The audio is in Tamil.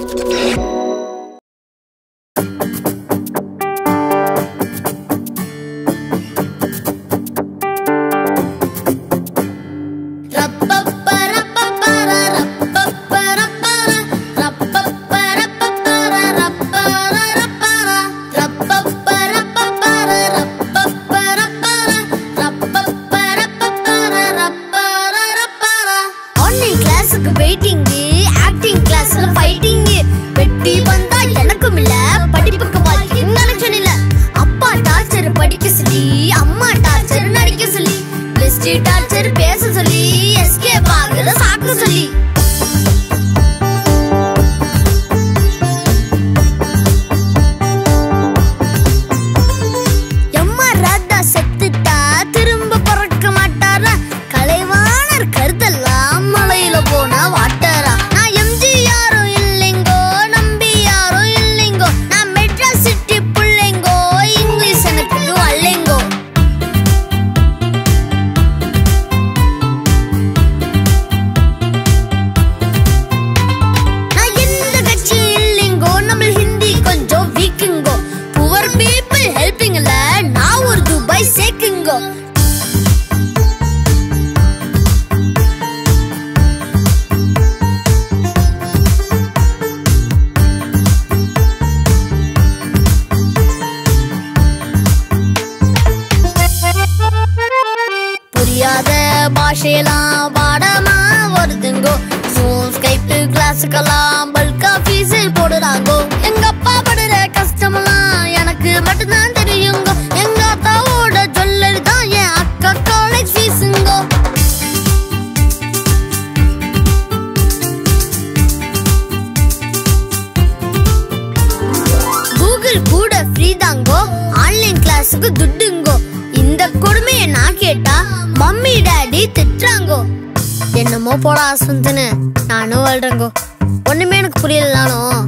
ஆன்லைன் கிளாஸுக்கு வெயிட்டிங் ஆக்டிங் கிளாஸ்ல ஃபைட்டிங் வெட்டி வந்தா எனக்கும் இல்ல படிப்புக்கு வாழ்க்கை நினைச்சன் இல்ல அப்பா டார்ச்சர் படிக்க சொல்லி அம்மா டார்ச்சர் நடிக்க சொல்லி பெஸ்ட் டார்ச்சர் பேச சொல்லி எஸ்கேப் ஆகுற சாக்க சொல்லி எம்மா ராதா செத்துட்டா திரும்ப பிறக்க மாட்டாரா கலைவாணர் கருதெல்லாம் மலையில போனா வாட்டாரா நான் எம்ஜி யாரும் இல்லைங்கோ நம்பி யாரும் இல்லைங்கோ நான் மெட்ராஸ் சிட்டி புள்ளைங்கோ இங்கிலீஷ் எனக்கு வரலைங்கோ நான் எந்த கட்சி இல்லைங்கோ நம்ம ஹிந்தி கொஞ்சம் வீக்குங்கோ புவர் பீப்புள் ஹெல்பிங்ல நான் ஒரு துபாய் சேர்க்குங்கோ புரியாத பாஷையெல்லாம் பாடமா வருதுங்கோ ஜூம் ஸ்கைப் கிளாஸுக்கெல்லாம் பல்கா ஃபீஸ் போடுறாங்கோ எங்க அப்பா படுற கஷ்டமெல்லாம் எனக்கு மட்டும்தான் தெரியுங்கோ எங்க அத்தாவோட ஜுவல்லரி தான் என் அக்கா காலேஜ் ஃபீஸுங்கோ கூகுள் கூட ஃப்ரீ தாங்கோ ஆன்லைன் கிளாஸுக்கு துட்டுங்கோ இந்த கொடுமையை நான் கேட்டா மம்மி டாடி திட்டுறாங்கோ என்னமோ போடா சுந்தனு நானும் வாழ்றேங்கோ ஒண்ணுமே எனக்கு புரியலனாலும்